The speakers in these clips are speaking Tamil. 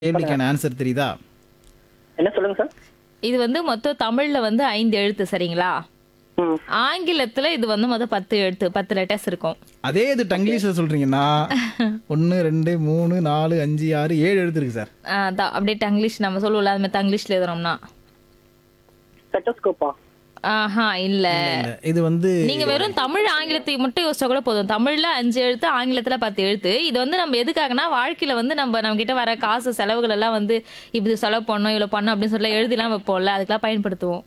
கேள்விக்கான ஆன்சர் தெரியுதா என்ன சொல்லுங்க சார் இது வந்து மொத்தம் தமிழ்ல வந்து ஐந்து எழுத்து சரிங்களா ம் ஆங்கிலத்துல இது வந்து மொத்தம் பத்து எழுத்து பத்து லெட்டர்ஸ் இருக்கும் அதே இது டங்கிலீஷ்ல சொல்றீங்கன்னா ஒன்று ரெண்டு மூணு நாலு அஞ்சு ஆறு ஏழு எழுத்து இருக்கு சார் ஆ, அதான் அப்படியே தங்கிலீஷ் நம்ம சொல்லுவோம்ல அது மாதிரி தங்கிலீஷ்ல எழுதுறோம்னா ஸ்டெட்டோஸ்கோப்பா ஆஹா இல்ல இல்ல, இது வந்து நீங்க வெறும் தமிழ் ஆங்கிலத்தை மட்டும் யோசிச்சா கூட போதும் தமிழ்ல அஞ்சு எழுத்து ஆங்கிலத்துல பத்து எழுத்து இது வந்து நம்ம எதுக்காகனா வாழ்க்கையில வந்து நம்ம நம்ம கிட்ட வர காசு செலவுகள் எல்லாம் வந்து இப்படி செலவு பண்ணோம் இவ்வளவு பண்ணோம் அப்படின்னு சொல்லி எழுதிலாம் வைப்போம்ல அதுக்கெல்லாம் பயன்படுத்துவோம்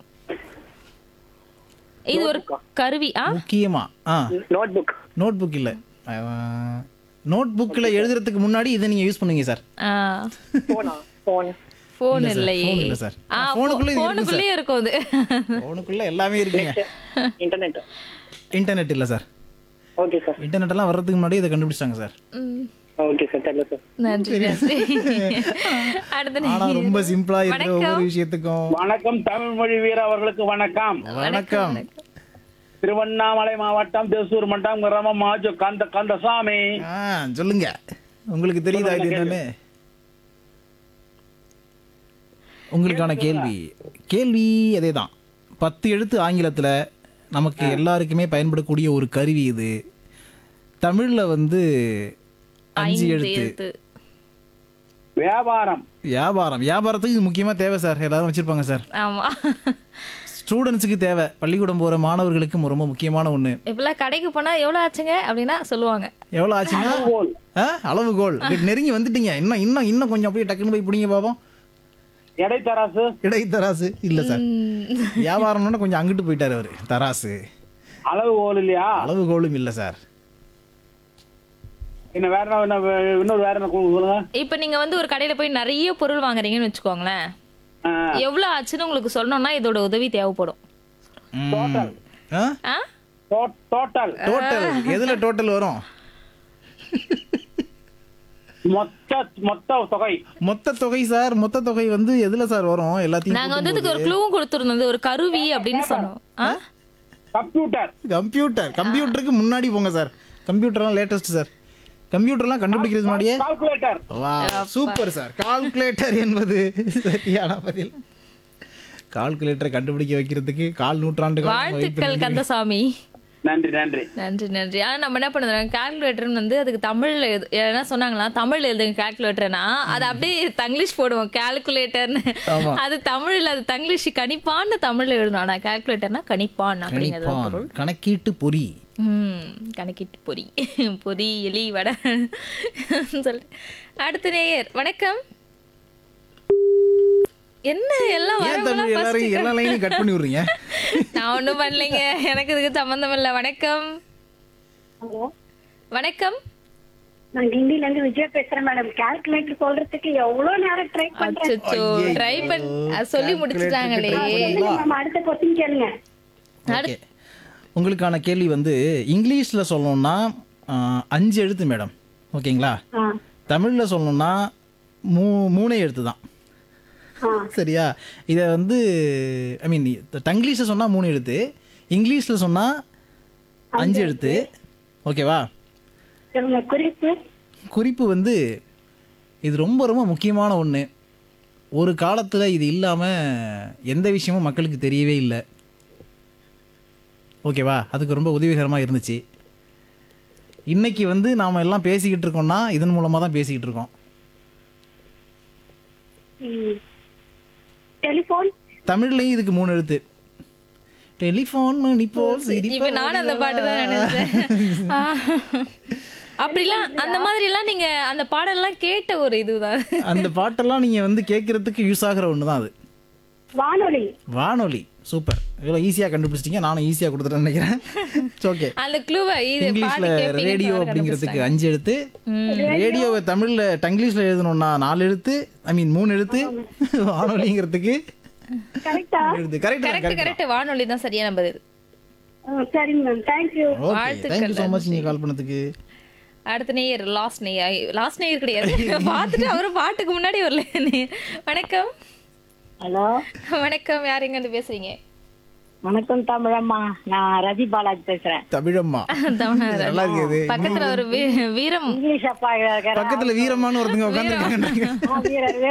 இது ஒரு கருவி ஆ முக்கியமா ஆ நோட் புக் நோட் புக் இல்ல நோட் புக்கில் எழுதுறதுக்கு முன்னாடி இதை நீங்க யூஸ் பண்ணுவீங்க சார் போனா போன் போன் இல்ல சார், இல்லையே phone இல்ல சார். ஆ phoneக்குள்ள இது இருக்கு போனுக்குள்ளேயே இருக்கும் அது ஃபோனுக்குள்ள எல்லாமே இருக்குங்க இன்டர்நெட் இன்டர்நெட் இல்ல சார் ஓகே சார் இன்டர்நெட் எல்லாம் வர்றதுக்கு முன்னாடி இதை கண்டுபிடிச்சாங்க சார் ம், ஓகே சார் தெரியல சார் நன்றி நன்றி அடுத்த ஆனா நீ- ரொம்ப சிம்பிளா இருக்கிற வணக்கம். ஒவ்வொரு விஷயத்துக்கும் வணக்கம் தமிழ் மொழி வீர அவர்களுக்கு வணக்கம் வணக்கம் திருவண்ணாமலை மாவட்டம் தேசூர் மட்டம் கிராமம் மாஜு கந்த கந்தசாமி ஆ சொல்லுங்க உங்களுக்கு தெரியுதா இது என்னன்னு உங்களுக்கான கேள்வி கேள்வி அதேதான் பத்து எழுத்து ஆங்கிலத்துல நமக்கு எல்லாருக்குமே பயன்படக்கூடிய ஒரு கருவி இது தமிழ்ல வந்து அஞ்சு ஐந்து எழுத்து எழுத்து வியாபாரம் வியாபாரம் வியாபாரத்துக்கு இது முக்கியமா தேவை சார் எல்லாரும் வச்சிருப்பாங்க சார் ஆமா ஸ்டூடெண்ட்ஸுக்கு தேவை பள்ளிக்கூடம் போற மாணவர்களுக்கும் ரொம்ப முக்கியமான ஒண்ணு இப்பெல்லாம் கடைக்கு போனா எவ்வளவு ஆச்சுங்க அப்படின்னா சொல்லுவாங்க எவ்வளவு ஆச்சுன்னா கோல். ஆ, அளவுகோல் கிட்ட நெருங்கி வந்துட்டீங்க இன்னும் இன்னும் இன்னும் கொஞ்சம் அப்படியே டக்குன்னு போய் பிடிங்க பாப்போம் எடை தராசு இடைத்தராசு இல்ல சார் வியாபாரம்னா கொஞ்சம் அங்கிட்டு போயிட்டாரு அவரு தராசு அளவு கோல் இல்லையா அளவுகோலும் இல்ல சார் இன்னும் வேற என்ன- என்ன வே- இன்னொரு வேற என்ன கு- சொல்லுங்க இப்ப நீங்க வந்து ஒரு கடையில போய் நிறைய பொருள் வாங்குறீங்கன்னு வச்சுக்கோங்களேன் ஆ, எவ்வளவு ஆச்சுன்னு உங்களுக்கு சொல்லணும்னா இதோட உதவி தேவைப்படும் டோட்டல் ஆ? டோ- டோட்டல் டோட்டல் எதுல டோட்டல் வரும் மொத்த மொத்த தொகை மொத்த தொகை சார் மொத்த தொகை வந்து எதுல சார் வரும் எல்லாத்தையும் நாங்க வந்து இதுக்கு ஒரு க்ளூவும் கொடுத்துருந்தோம் இது ஒரு கருவி அப்படின்னு சொன்னோம் ஆ? கம்ப்யூட்டர் கம்ப்யூட்டர் கம்ப்யூட்டருக்கு முன்னாடி போங்க சார் கம்ப்யூட்டர்லாம் லேட்டஸ்ட் சார் கம்ப்யூட்டர்லாம் கண்டுபிடிக்கிறது முன்னாடியே கால்குலேட்டர் வா சூப்பர் சார் கால்குலேட்டர் என்பது சரியான பதில் கால்குலேட்டரை கண்டுபிடிக்க வைக்கிறதுக்கு கால் நூற்றாண்டு வாழ்த்துக்கள் கந்தசாமி நன்றி நன்றி நன்றி நன்றி ஆனா நம்ம என்ன பண்ணுறோம் கால்குலேட்டர்னு வந்து அதுக்கு தமிழ்ல எது- என்ன சொன்னாங்களா தமிழ்ல எழுதுங்க கால்குலேட்டர்னா அது அப்படியே தங்கிலீஷ் போடுவோம் கால்குலேட்டர்னு ஆமா. அது தமிழ்ல அது தங்கிலீஷ் கணிப்பான்னு தமிழ்ல எழுதணும் ஆனா கால்குலேட்டர்னா கணிப்பான் அப்படிங்கிறது தான் பொருள் கணிப்பான் கணக்கீட்டு பொறி ம் கணக்கிட்டு பொரி பொரி எலி வடை சொல்லு அடுத்த நேயர் வணக்கம் என்ன எல்லாம் ஏன் தம்பி வரவங்களாம் எல்லாரும் first எல்லா லைனையும் கட் பண்ணி விடுறீங்க நான் ஒண்ணும் பண்ணலைங்க எனக்கு இதுக்கு சம்பந்தம் இல்ல வணக்கம் ஹலோ வணக்கம் நான் கிண்டில இருந்து விஜயா பேசுறேன் மேடம் கால்குலேட்டர் சொல்றதுக்கு எவ்வளவு நேரம் ட்ரை பண்றேன் அச்சோ ட்ரை பண்ணி அது சொல்லி முடிச்சிட்டாங்களே நம்ம அடுத்த கொஸ்டின் கேளுங்க ஓகே உங்களுக்கான கேள்வி வந்து இங்கிலீஷில் சொல்லணும்னா ஆ, அஞ்சு எழுத்து மேடம் ஓகேங்களா ஆ தமிழில் சொல்லணும்னா மூ மூணே எழுத்து தான் ஆ சரியா இதை வந்து ஐ மீன் தங்கிலீஷில் சொன்னால் மூணு எழுத்து இங்கிலீஷில் சொன்னால் அஞ்சு எழுத்து ஓகேவா சொல்லுங்க குறிப்பு குறிப்பு வந்து இது ரொம்ப ரொம்ப முக்கியமான ஒன்று ஒரு காலத்தில் இது இல்லாமல் எந்த விஷயமும் மக்களுக்கு தெரியவே இல்லை ஓகேவா அதுக்கு ரொம்ப உதவிகரமாக இருந்துச்சு இன்னைக்கு வந்து நாம் எல்லாம் பேசிக்கிட்டு இருக்கோம்னா இதன் மூலமாக தான் பேசிக்கிட்டு இருக்கோம் டெலிபோன் தமிழ்லையும் இதுக்கு மூணு எழுத்து டெலிஃபோன் மணி போல் இப்ப நானும் அந்த பாட்டு தான் நினைச்சேன் ஆ. அப்படிலாம் அந்த மாதிரி எல்லாம் நீங்க அந்த பாடல்லாம் கேட்ட ஒரு இதுதான் அந்த பாட்டெல்லாம் நீங்கள் வந்து கேட்குறதுக்கு யூஸ் ஆகிற ஒன்று தான் அது வானொலி வானொலி சூப்பர் இவ்வளோ ஈஸியாக கண்டுபிடிச்சிட்டீங்க நானும் ஈஸியாக கொடுத்துட்டேன்னு நினைக்கிறேன் ஓகே அந்த க்ளூவை இது இங்கிலீஷ்ல பாட்டு கேட்பீங்கன்னு ரேடியோ தவிர அப்படிங்கிறதுக்கு அஞ்சு எழுத்து ரேடியோவை தமிழ்ல தங்கிலீஷ்ல எழுதணும்னா நாலு எழுத்து ஐ மீன் மூணு எழுத்து வானொலிங்கிறதுக்கு கரெக்டா மூணு எழுத்து கரெக்ட் கரெக்ட் கரெக்ட் வானொலி தான் சரியான பதில் சரிங்க மேம் தேங்க்யூ ஓகே வாழ்த்துக்கள், தேங்க்யூ ஸோ மச் நீங்கள் கால் பண்ணதுக்கு அடுத்த நேயர் லாஸ்ட் நேயர் லாஸ்ட் நேயர் கிடையாது பார்த்துட்டு அவரும் பாட்டுக்கு முன்னாடி வரல நேயர். வணக்கம் ஹலோ வணக்கம் யார் எங்க இருந்து பேசுறீங்க வணக்கம் தமிழம்மா நான் ரதி பாலாஜி பேசுறேன் தமிழம்மா தமிழர். நல்லா இருக்குது பக்கத்துல ஒரு வீ- வீரம் இங்கிலீஷ் அப்பா பக்கத்துல வீரம்மான்னு ஒருத்தங்க உட்காந்துருக்காங்க வீரர்